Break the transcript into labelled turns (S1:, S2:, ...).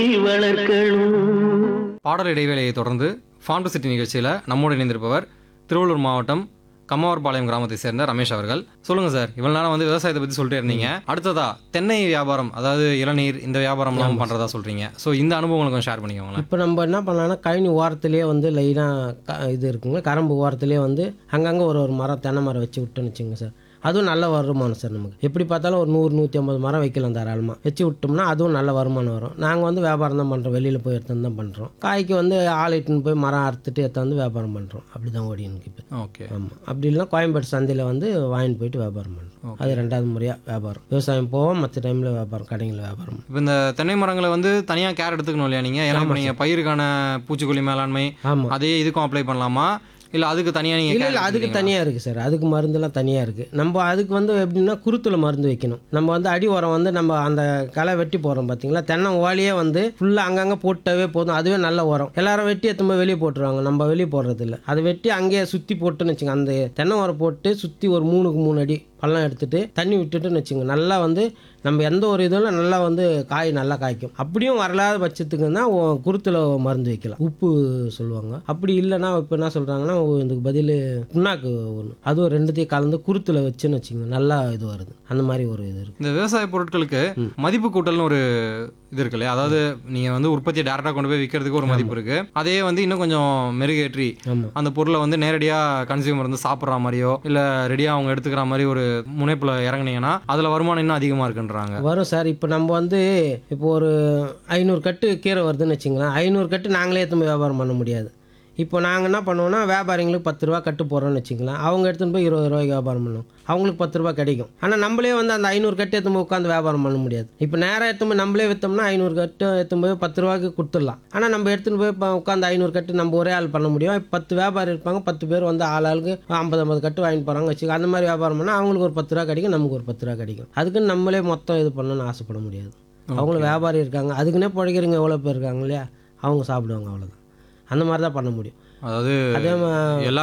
S1: வளர்க்கணும்
S2: பாடல் இடைவேளையை தொடர்ந்து ஃபார்ம் டு சிட்டி நிகழ்ச்சியில் நம்மோடு இணைந்திருப்பவர் திருவள்ளூர் மாவட்டம் கம்மவார்பாளையம் கிராமத்தை சேர்ந்த ரமேஷ் அவர்கள் சொல்லுங்க சார் இவ்வளவு நேரம் வந்து விவசாயத்தை பத்தி சொல்லிட்டே இருந்தீங்க அடுத்ததா தென்னை வியாபாரம் அதாவது இளநீர் இந்த வியாபாரம்லாம் பண்றதா சொல்றீங்க ஸோ இந்த அனுபவங்களை கொஞ்சம் ஷேர் பண்ணிக்கோங்களேன்
S3: இப்போ நம்ம என்ன பண்ணலாம்னா கழனி ஓரத்துலேயே வந்து லைனாக இது இருக்குங்க கரம்பு ஓரத்துலேயே வந்து அங்கங்கே ஒரு ஒரு மரம் தென்னை மரம் வச்சு விட்டோன்னு வச்சுங்க சார் அதுவும் நல்ல வருமானம் சார் நமக்கு எப்படி பார்த்தாலும் ஒரு நூறு நூற்றி ஐம்பது மரம் வைக்கலாம் தாராளமாக வச்சு விட்டோம்னா அதுவும் நல்ல வருமானம் வரும் நாங்கள் வந்து வியாபாரம் தான் பண்ணுறோம் வெளியில் போய் எடுத்து தான் பண்ணுறோம் காய்க்கு வந்து ஆள் இட்டுன்னு போய் மரம் அறுத்துட்டு எடுத்து வியாபாரம் பண்ணுறோம் அப்படி தான் ஓடி எனக்கு இப்போ
S2: ஓகே
S3: ஆமாம் அப்படி இல்லைன்னா கோயம்பேடு சந்தையில் வந்து வாங்கிட்டு போயிட்டு வியாபாரம் பண்ணுறோம் அது ரெண்டாவது முறையாக வியாபாரம் விவசாயம் போவோம் மற்ற டைமில் வியாபாரம் கடைங்களில் வியாபாரம் பண்ணுவோம்.
S2: இப்போ இந்த தென்னை மரங்களை வந்து தனியாக கேர் எடுத்துக்கணும் இல்லையா நீங்கள் ஏன்னா இப்போ நீங்கள் பயிருக்கான பூச்சிக்கொல்லி மேலாண்மை
S3: ஆமாம்
S2: அதே இதுக்கும் அப்ளை பண்ணலாமா இல்லை அதுக்கு தனியாக நீங்கள்
S3: இல்லை இல்லை அதுக்கு தனியாக இருக்குது சார் அதுக்கு மருந்துலாம் தனியாக இருக்குது நம்ம அதுக்கு வந்து எப்படின்னா குருத்துல மருந்து வைக்கணும் நம்ம வந்து அடி உரம் வந்து நம்ம அந்த களை வெட்டி போடுறோம் பார்த்தீங்களா தென்னை ஓலையே வந்து ஃபுல்லாக அங்கங்கே போட்டாவே போதும் அதுவே நல்ல உரம் எல்லாரும் வெட்டி எடுத்து போய் வெளியே போட்டுருவாங்க நம்ம வெளியே போடுறது இல்லை அதை வெட்டி அங்கேயே சுற்றி போட்டுன்னு வச்சுங்க அந்த தென்னை உரம் போட்டு சுற்றி ஒரு மூணுக்கு மூணு அடி பள்ளம் எடுத்துட்டு தண்ணி விட்டுட்டுன்னு வச்சுங்க நல்லா வந்து நம்ம எந்த ஒரு இதில் நல்லா வந்து காய் நல்லா காய்க்கும் அப்படியும் வரலாத பட்சத்துக்கு தான் குருத்தில் மருந்து வைக்கலாம் உப்பு சொல்லுவாங்க அப்படி இல்லைன்னா இப்போ என்ன சொல்கிறாங்கன்னா இதுக்கு பதில் புண்ணாக்கு ஒன்று அதுவும் ரெண்டுத்தையும் கலந்து குருத்தில் வச்சுன்னு வச்சுங்க நல்லா இது வருது அந்த மாதிரி ஒரு இது இருக்குது
S2: இந்த விவசாய பொருட்களுக்கு மதிப்பு கூட்டல்னு ஒரு இது இருக்கு இல்லையா அதாவது நீங்க வந்து உற்பத்தியை டேரக்டா கொண்டு போய் விற்கிறதுக்கு ஒரு மதிப்பு இருக்கு அதே வந்து இன்னும் கொஞ்சம் மெருகேற்றி
S3: ஆமாம்
S2: அந்த பொருளை வந்து நேரடியா கன்சியூமர் வந்து சாப்பிட்ற மாதிரியோ இல்ல ரெடியா அவங்க எடுத்துக்கிற மாதிரி ஒரு முனைப்புல இறங்குனீங்கன்னா அதுல வருமானம் இன்னும் அதிகமா இருக்குன்றாங்க
S3: வரும் சார் இப்போ நம்ம வந்து இப்போ ஒரு ஐநூறு கட்டு கீரை வருதுன்னு வச்சுங்களேன் ஐநூறு கட்டு நாங்களே எடுத்து போய் வியாபாரம் பண்ண முடியாது இப்போ நாங்கள் என்ன பண்ணுவோம்னா வியாபாரிங்களுக்கு பத்து ரூபா கட்டு போடுறோன்னு வச்சுக்கலாம் அவங்க எடுத்துன்னு போய் இருபது ரூபாய்க்கு வியாபாரம் பண்ணுவோம் அவங்களுக்கு பத்து ரூபா கிடைக்கும் ஆனால் நம்மளே வந்து அந்த ஐநூறு கட்டு எடுத்து போய் உட்காந்து வியாபாரம் பண்ண முடியாது இப்போ நேராக எடுத்து போய் நம்மளே விற்றோம்னா ஐநூறு கட்டு எடுத்து போய் பத்து ரூபாய்க்கு கொடுத்துடலாம் ஆனால் நம்ம எடுத்துன்னு போய் இப்போ உட்காந்து ஐநூறு கட்டு நம்ம ஒரே ஆள் பண்ண முடியும் இப்போ பத்து வியாபாரி இருப்பாங்க பத்து பேர் வந்து ஆள் ஆளுக்கு ஐம்பது ஐம்பது கட்டு வாங்கிட்டு போகிறாங்க வச்சுக்க அந்த மாதிரி வியாபாரம் பண்ணால் அவங்களுக்கு ஒரு பத்து ரூபா கிடைக்கும் நமக்கு ஒரு பத்து ரூபா கிடைக்கும் அதுக்குன்னு நம்மளே மொத்தம் இது பண்ணணும்னு ஆசைப்பட முடியாது அவங்களும் வியாபாரி இருக்காங்க அதுக்குன்னே பிழைக்கிறவங்க எவ்வளோ பேர் இருக்காங்க இல்லையா அவங்க சாப்பிடுவாங்க அவ்வளோதான் அந்த மாதிரி தான் பண்ண முடியும்
S2: அதாவது
S3: அதே மா-
S2: எல்லா